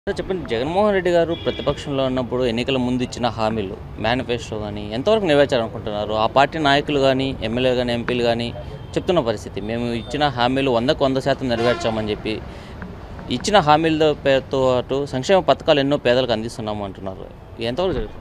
sir చెప్పండి జగన్మోహన్ రెడ్డి గారు ప్రతిపక్షంలో ఉన్నప్పుడు ఎన్నికల ముందు ఇచ్చిన హామీలు మేనిఫెస్టో కానీ ఎంతవరకు నెరవేర్చాలనుకుంటున్నారు ఆ పార్టీ నాయకులు కానీ ఎమ్మెల్యే కానీ ఎంపీలు కానీ చెప్తున్న పరిస్థితి మేము ఇచ్చిన హామీలు వందకు వంద శాతం నెరవేర్చామని చెప్పి ఇచ్చిన హామీల పేరుతో పాటు సంక్షేమ పథకాలు ఎన్నో పేదలకు అందిస్తున్నాము అంటున్నారు ఎంతవరకు జరుగుతుంది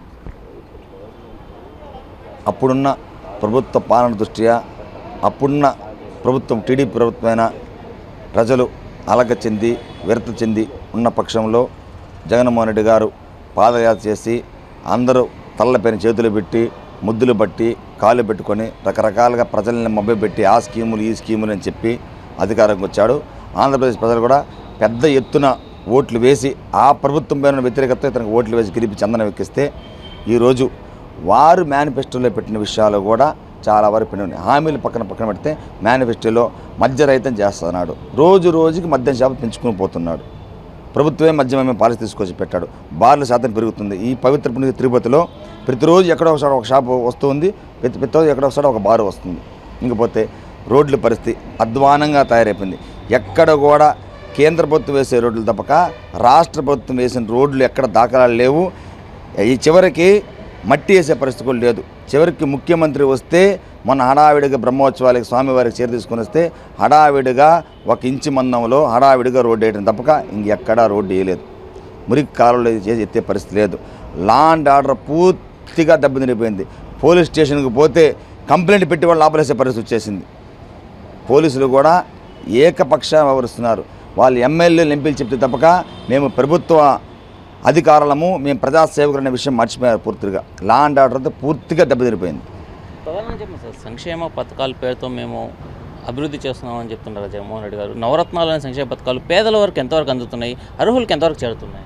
అప్పుడున్న ప్రభుత్వ పాలన దృష్ట్యా అప్పుడున్న ప్రభుత్వం టీడీపీ ప్రభుత్వమైన ప్రజలు అలక చెంది విరత చెంది ఉన్న పక్షంలో జగన్మోహన్ రెడ్డి గారు పాదయాత్ర చేసి అందరూ తలపైన చేతులు పెట్టి ముద్దులు బట్టి కాళ్ళు పెట్టుకొని రకరకాలుగా ప్రజల్ని మభ్యపెట్టి ఆ స్కీములు ఈ స్కీములు అని చెప్పి అధికారంకి వచ్చాడు ఆంధ్రప్రదేశ్ ప్రజలు కూడా పెద్ద ఎత్తున ఓట్లు వేసి ఆ ప్రభుత్వం పైన వ్యతిరేకత ఇతనికి ఓట్లు వేసి గెలిపి చందనం ఎక్కిస్తే ఈరోజు వారు మేనిఫెస్టోలో పెట్టిన విషయాలు కూడా చాలా వరకు పెట్టి ఉన్నాయి హామీలు పక్కన పక్కన పెడితే మేనిఫెస్టోలో మద్యరహితం చేస్తున్నాడు రోజు రోజుకి మద్యం షాపు పెంచుకుని పోతున్నాడు ప్రభుత్వమే మద్యమే పాలసీ తీసుకొచ్చి పెట్టాడు బార్ల శాతం పెరుగుతుంది ఈ పవిత్ర పుణ్య తిరుపతిలో ప్రతిరోజు ఎక్కడో ఒకసారి ఒక షాపు వస్తుంది ప్రతి ప్రతిరోజు ఎక్కడో ఒకసారి ఒక బారు వస్తుంది ఇంకపోతే రోడ్ల పరిస్థితి అధ్వానంగా తయారైపోయింది ఎక్కడ కూడా కేంద్ర ప్రభుత్వం వేసే రోడ్లు తప్పక రాష్ట్ర ప్రభుత్వం వేసిన రోడ్లు ఎక్కడ దాఖలాలు లేవు ఈ చివరికి మట్టి వేసే పరిస్థితి కూడా లేదు చివరికి ముఖ్యమంత్రి వస్తే మొన్న హడావిడిగా బ్రహ్మోత్సవాలకి స్వామివారికి చేరు తీసుకొని వస్తే హడావిడిగా ఒక ఇంచు మందంలో హడావిడిగా రోడ్డు వేయడం తప్పక ఇంకెక్కడా రోడ్డు వేయలేదు మురికి కాలంలో చేసి ఎత్తే పరిస్థితి లేదు లా అండ్ ఆర్డర్ పూర్తిగా దెబ్బతినిపోయింది పోలీస్ స్టేషన్కి పోతే కంప్లైంట్ పెట్టి వాళ్ళు ఆపలేసే పరిస్థితి వచ్చేసింది పోలీసులు కూడా ఏకపక్ష వ్యవహరిస్తున్నారు వాళ్ళు ఎమ్మెల్యేలు ఎంపీలు చెప్తే తప్పక మేము ప్రభుత్వ అధికారులము మేము ప్రజాసేవకులు అనే విషయం మర్చిపోయారు పూర్తిగా లా అండ్ ఆర్డర్తో పూర్తిగా దెబ్బతినిపోయింది ప్రధానంగా చెప్పండి సార్ సంక్షేమ పథకాల పేరుతో మేము అభివృద్ధి చేస్తున్నామని చెప్తున్నారు జగన్మోహన్ రెడ్డి గారు నవరత్నాలు అనే సంక్షేమ పథకాలు పేదల వరకు ఎంతవరకు అందుతున్నాయి అర్హులకు ఎంతవరకు చేరుతున్నాయి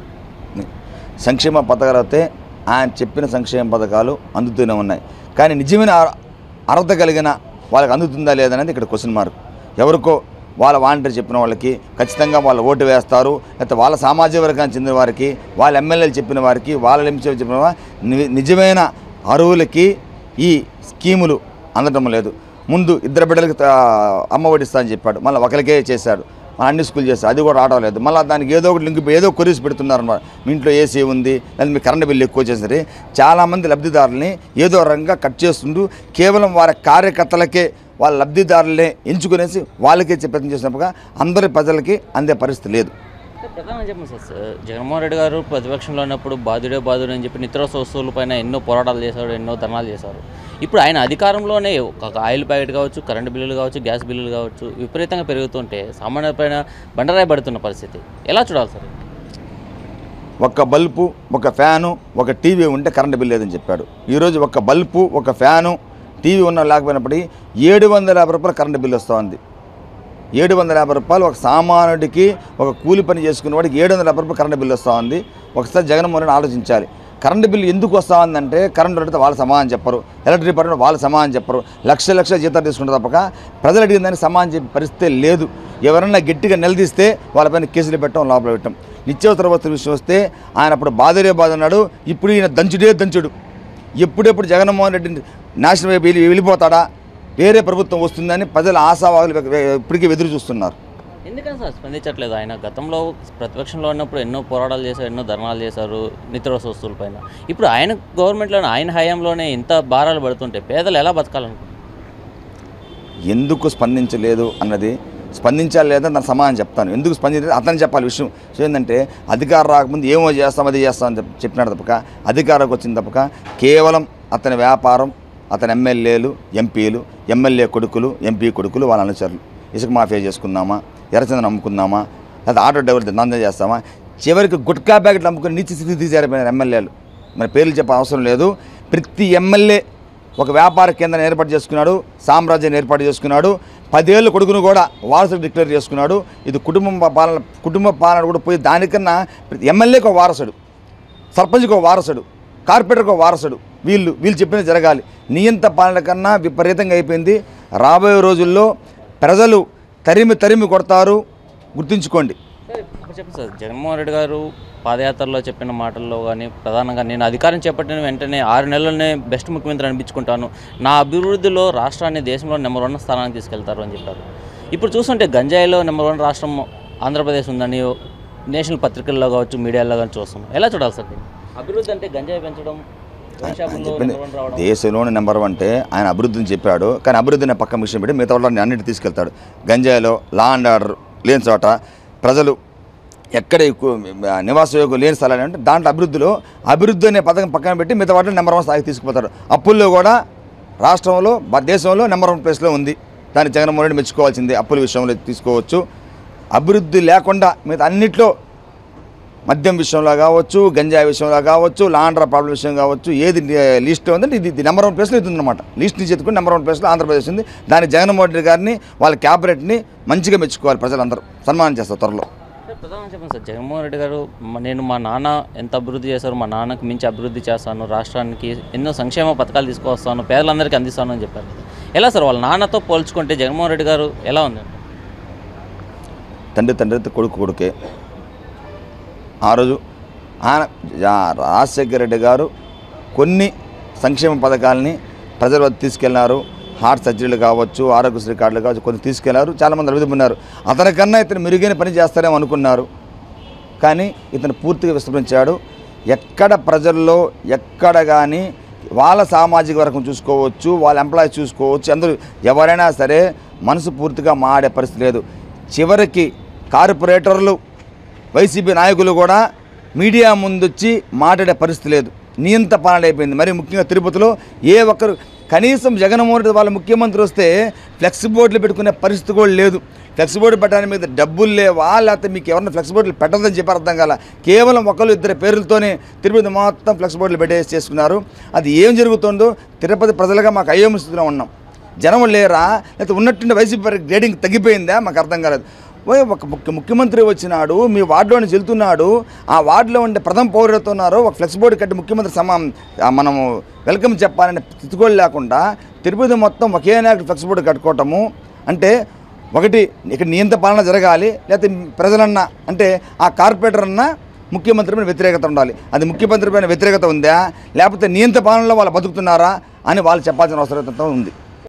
సంక్షేమ పథకాలు అయితే ఆయన చెప్పిన సంక్షేమ పథకాలు అందుతూనే ఉన్నాయి కానీ నిజమైన అర్- అర్హత కలిగిన వాళ్ళకి అందుతుందా లేదనేది ఇక్కడ క్వశ్చన్ మార్క్ ఎవరికో వాళ్ళ వాలంటీర్ చెప్పిన వాళ్ళకి ఖచ్చితంగా వాళ్ళు ఓటు వేస్తారు లేకపోతే వాళ్ళ సామాజిక వర్గానికి చెందిన వారికి వాళ్ళ ఎమ్మెల్యేలు చెప్పిన వారికి వాళ్ళ ఎంపీ చెప్పిన వారి ని- నిజమైన అర్హులకి ఈ స్కీములు అందడం లేదు ముందు ఇద్దరు బిడ్డలకి తా- అమ్మ ఒడిస్తా అని చెప్పాడు మళ్ళీ ఒకరికే చేశాడు మన అన్ని స్కూల్ చేస్తారు అది కూడా రావడం లేదు మళ్ళీ దానికి ఏదో ఒకటి లింక్ ఏదో కొరీస్ పెడుతున్నారు అన్నమాట మీ ఇంట్లో ఏసీ ఉంది లేదా మీ కరెంట్ బిల్లు ఎక్కువ చేసినారు చాలామంది లబ్ధిదారులని ఏదో రకంగా కట్ చేస్తుంటూ కేవలం వారి కార్యకర్తలకే వాళ్ళ లబ్ధిదారులనే ఎంచుకునేసి వాళ్ళకే చెప్పే ప్రయత్నం చేసినప్పుగా అందరి ప్రజలకి అందే పరిస్థితి లేదు అంటే ప్రధానంగా చెప్పండి సార్ సార్ జగన్మోహన్ రెడ్డి గారు ప్రతిపక్షంలో ఉన్నప్పుడు బాధుడే బాధుడే అని చెప్పి నిత్యావసర వస్తువుల పైన ఎన్నో పోరాటాలు చేశారు ఎన్నో ధర్నాలు చేశారు ఇప్పుడు ఆయన అధికారంలోనే ఒక ఆయిల్ ప్యాకెట్ కావచ్చు కరెంటు బిల్లులు కావచ్చు గ్యాస్ బిల్లులు కావచ్చు విపరీతంగా పెరుగుతుంటే సామాన్యుల పైన బండరాయి పడుతున్న పరిస్థితి ఎలా చూడాలి సార్ ఒక్క బల్బు ఒక ఫ్యాను ఒక టీవీ ఉంటే కరెంటు బిల్ లేదని చెప్పాడు ఈరోజు ఒక బల్బు ఒక ఫ్యాను టీవీ ఉన్న లేకపోయినప్పటికీ ఏడు వందల యాభై రూపాయలు కరెంటు బిల్లు వస్తూ ఉంది ఏడు వందల యాభై రూపాయలు ఒక సామాన్యుడికి ఒక కూలి పని చేసుకునే వాడికి ఏడు వందల యాభై రూపాయలు కరెంటు బిల్లు వస్తూ ఉంది ఒకసారి జగన్మోహన్ రెడ్డి ఆలోచించాలి కరెంటు బిల్లు ఎందుకు వస్తూ ఉందంటే కరెంటు అడిగితే వాళ్ళు సమాధానం చెప్పరు ఎలక్ట్రిక్ డిపార్ట్మెంట్ వాళ్ళు సమాధానం చెప్పరు లక్ష లక్షల జీతాలు తీసుకుంటారు తప్పక ప్రజలు అడిగిన దానికి సమాధానం చెప్పే పరిస్థితి లేదు ఎవరన్నా గట్టిగా నిలదీస్తే వాళ్ళపైన కేసులు పెట్టడం లోపల పెట్టడం నిత్యావసర వస్తువుల విషయం వస్తే ఆయన అప్పుడు బాధరే బాధ అన్నాడు ఇప్పుడు ఈయన దంచుడే దంచుడు ఎప్పుడెప్పుడు జగన్మోహన్ రెడ్డి నాశనం అయిపోయి వెళ్ళి- వెళ్ళిపోతాడా వేరే ప్రభుత్వం వస్తుందని ప్రజలు ఆశావాదులు ఇప్పటికీ ఎదురు చూస్తున్నారు ఎందుకని సార్ స్పందించట్లేదు ఆయన గతంలో ప్రతిపక్షంలో ఉన్నప్పుడు ఎన్నో పోరాటాలు చేశారు ఎన్నో ధర్నాలు చేశారు నిత్యావసర వస్తువుల పైన ఇప్పుడు ఆయన గవర్నమెంట్లోనే ఆయన హయాంలోనే ఇంత భారాలు పడుతుంటే పేదలు ఎలా బతకాలనుకుంటున్నారు ఎందుకు స్పందించలేదు అన్నది స్పందించాలి లేదా దాని సమాధానం చెప్తాను ఎందుకు స్పందించలేదు అతను చెప్పాలి విషయం సో ఏంటంటే అధికారం రాకముందు ఏమో చేస్తాం అది చేస్తాం అని చెప్పి చెప్పినాడు తప్పక అధికారంకి వచ్చింది తప్పక కేవలం అతని వ్యాపారం అతని ఎమ్మెల్యేలు ఎంపీలు ఎమ్మెల్యే కొడుకులు ఎంపీ కొడుకులు వాళ్ళ అనుచరులు ఇసుక మాఫియా చేసుకుందామా ఎర్రచందనం అమ్ముకుందామా లేదా ఆటో డ్రైవర్లు దందా చేస్తామా చివరికి గుట్కా ప్యాకెట్లు అమ్ముకుని నీచి స్థితి తీసారిపోయినారు ఎమ్మెల్యేలు మరి పేర్లు చెప్పే అవసరం లేదు ప్రతి ఎమ్మెల్యే ఒక వ్యాపార కేంద్రం ఏర్పాటు చేసుకున్నాడు సామ్రాజ్యాన్ని ఏర్పాటు చేసుకున్నాడు పదేళ్ళు కొడుకును కూడా వారసుడు డిక్లేర్ చేసుకున్నాడు ఇది కుటుంబం పాలన కుటుంబ పాలన కూడా పోయి దానికన్నా ప్రతి ఎమ్మెల్యేకి ఒక వారసుడు సర్పంచ్కి ఒక వారసుడు కార్పొరేటర్కి ఒక వారసుడు వీళ్ళు వీళ్ళు చెప్పినది జరగాలి నియంత పాలన కన్నా విపరీతంగా అయిపోయింది రాబోయే రోజుల్లో ప్రజలు తరిమి తరిమి కొడతారు గుర్తుంచుకోండి సార్ ఇప్పుడు చెప్పండి సార్ జగన్మోహన్ రెడ్డి గారు పాదయాత్రలో చెప్పిన మాటల్లో కానీ ప్రధానంగా నేను అధికారం చేపట్టిన వెంటనే ఆరు నెలల్లోనే బెస్ట్ ముఖ్యమంత్రి అనిపించుకుంటాను నా అభివృద్ధిలో రాష్ట్రాన్ని దేశంలో నెంబర్ వన్ స్థానానికి తీసుకెళ్తారు అని చెప్పారు ఇప్పుడు చూస్తుంటే గంజాయిలో నెంబర్ వన్ రాష్ట్రం ఆంధ్రప్రదేశ్ ఉందని నేషనల్ పత్రికల్లో కావచ్చు మీడియాలో కానీ చూస్తున్నాం ఎలా చూడాలి సార్ దీన్ని అభివృద్ధి అంటే గంజాయి పెంచడం వైన్ షాపుల్లో చెప్పింది నెంబర్ వన్ రావడం దేశంలోనే నెంబర్ వన్ అంటే ఆయన అభివృద్ధిని చెప్పాడు కానీ అభివృద్ధిని పక్క విషయం పెట్టి మిగతా వాళ్ళని అన్నిటి తీసుకెళ్తాడు గంజాయిలో లా అండ్ ఆర్డర్ లేని చోట ప్రజలు ఎక్కడ ఎక్కువ నివాస యోగం లేని స్థలాలు అంటే దాంట్లో అభివృద్ధిలో అభివృద్ధి అనే పథకం పక్కన పెట్టి మిగతా వాటిని నెంబర్ వన్ స్థాయికి తీసుకుపోతారు అప్పుల్లో కూడా రాష్ట్రంలో బ- దేశంలో నెంబర్ వన్ ప్లేస్లో ఉంది దాన్ని జగన్మోహన్ రెడ్డి మెచ్చుకోవాల్సింది అప్పుల విషయంలో తీసుకోవచ్చు అభివృద్ధి లేకుండా మిగతా అన్నిట్లో మద్యం విషయంలో కావచ్చు గంజాయి విషయంలో కావచ్చు లాండ్ర ప్రాబ్లం విషయం కావచ్చు ఏది లిస్ట్లో ఉందంటే ఇది నెంబర్ వన్ ప్లేస్లో ఇది ఉందన్నమాట లిస్ట్ నుంచి ఎత్తుకుని నెంబర్ వన్ ప్లేస్లో ఆంధ్రప్రదేశ్ ఉంది దాని జగన్మోహన్ రెడ్డి గారిని వాళ్ళ క్యాబినెట్ని మంచిగా మెచ్చుకోవాలి ప్రజలందరూ సన్మానం చేస్తారు త్వరలో అంటే ప్రధానంగా చెప్పండి సార్ జగన్మోహన్ రెడ్డి గారు మ- నేను మా నాన్న ఎంత అభివృద్ధి చేశారు మా నాన్నకు మించి అభివృద్ధి చేస్తాను రాష్ట్రానికి ఎన్నో సంక్షేమ పథకాలు తీసుకొస్తాను పేదలందరికీ అందిస్తాను అని చెప్పారు ఎలా సార్ వాళ్ళ నాన్నతో పోల్చుకుంటే జగన్మోహన్ రెడ్డి గారు ఎలా ఉంది తండ్రి తండ్రి అయితే కొడుకు కొడుకే ఆ రోజు ఆయన జా- రాజశేఖర రెడ్డి గారు కొన్ని సంక్షేమ పథకాలని ప్రజల వద్ద తీసుకెళ్లినారు హార్ట్ సర్జరీలు కావచ్చు ఆరోగ్యశ్రీ కార్డులు కావచ్చు కొన్ని తీసుకెళ్లారు చాలామంది అభివృద్ధి పొందారు అతనికన్నా ఇతను మెరుగైన పని చేస్తారేమో అనుకున్నారు కానీ ఇతను పూర్తిగా విస్మరించాడు ఎక్కడ ప్రజల్లో ఎక్కడ కానీ వాళ్ళ సామాజిక వర్గం చూసుకోవచ్చు వాళ్ళ ఎంప్లాయీస్ చూసుకోవచ్చు అందరూ ఎవరైనా సరే మనసు పూర్తిగా మాడే పరిస్థితి లేదు చివరికి కార్పొరేటర్లు వైసీపీ నాయకులు కూడా మీడియా ముందొచ్చి మాట్లాడే పరిస్థితి లేదు నియంత పాలన అయిపోయింది మరి ముఖ్యంగా తిరుపతిలో ఏ ఒక్కరు కనీసం జగన్మోహన్ రెడ్డి వాళ్ళ ముఖ్యమంత్రి వస్తే ఫ్లెక్స్ బోర్డులు పెట్టుకునే పరిస్థితి కూడా లేదు ఫ్లెక్స్ బోర్డు పెట్టడానికి మీద డబ్బులు లేవా లేకపోతే మీకు ఎవరైనా ఫ్లెక్స్ బోర్డులు పెట్టదని చెప్పి అర్థం కాల కేవలం ఒకళ్ళు ఇద్దరు పేర్లతోనే తిరుపతి మొత్తం ఫ్లెక్స్ బోర్డులు పెట్టేసి చేసుకున్నారు అది ఏం జరుగుతుందో తిరుపతి ప్రజలుగా మాకు అయోమ స్థితిలో ఉన్నాం జనం లేరా లేకపోతే ఉన్నట్టుండి వైసీపీ వారికి గ్రేడింగ్ తగ్గిపోయిందా మాకు అర్థం కాలేదు ఓయ్ ఒక ముఖ్య ముఖ్యమంత్రి వచ్చినాడు మీ వార్డులో నుంచి వెళ్తున్నాడు ఆ వార్డులో ఉండే ప్రథమ పౌరులతో ఉన్నారు ఒక ఫ్లెక్స్ బోర్డు కట్టి ముఖ్యమంత్రి సమా ఆ మనము వెల్కమ్ చెప్పాలనే స్థితిగోలు లేకుండా తిరుపతి మొత్తం ఒకే నాయకుడు ఫ్లెక్స్ బోర్డు కట్టుకోవటము అంటే ఒకటి ఇక్కడ నియంత పాలన జరగాలి లేకపోతే ప్రజలన్నా అంటే ఆ కార్పొరేటర్ అన్నా ముఖ్యమంత్రి పైన వ్యతిరేకత ఉండాలి అది ముఖ్యమంత్రి పైన వ్యతిరేకత ఉందా లేకపోతే నియంత పాలనలో వాళ్ళు బతుకుతున్నారా అని వాళ్ళు చెప్పాల్సిన అవసరం ఉంది